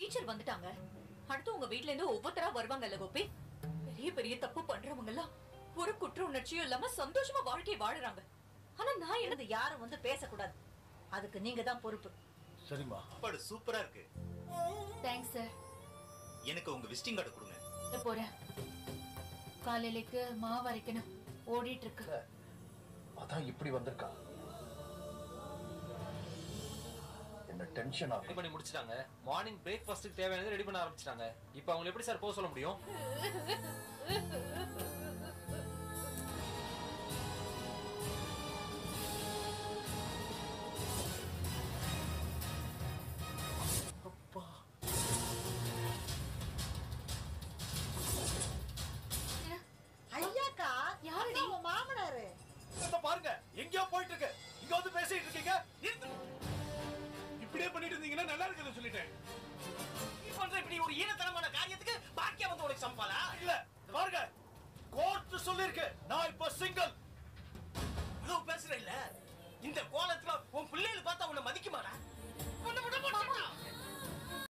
teacher வந்துட்டாங்க அடுத்து உங்க வீட்ல இருந்து ஒவ்வொருத்தரா வருவாங்கல்ல கோபி பெரிய பெரிய தப்பு பண்றவங்க எல்லாம் ஒரு குற்ற உணர்ச்சியும் இல்லாம சந்தோஷமா வாழ்க்கையை வாழுறாங்க ஆனா நான் என்ன எனது யாரும் வந்து பேசக்கூடாது அதுக்கு நீங்க தான் பொறுப்பு சரிம்மா சாப்பாடு சூப்பரா இருக்கு தேங்க்ஸ் சார் எனக்கு உங்க விசிட்டிங் கார்டு கொடுங்க இதோ போறேன் காலையிലേക്ക് மாவு அரைக்கணும் ஓடிட்டு இருக்கு அதான் இப்படி வந்திருக்கா என்ன டென்ஷன் ரெடி பண்ணி முடிச்சிட்டாங்க மார்னிங் பிரேக்ஃபாஸ்ட்டுக்கு தேவையானது ரெடி பண்ண ஆரம்பிச்சிட்டாங்க இப்போ அவங்க எப்படி சார் போக சொல்ல முடியும்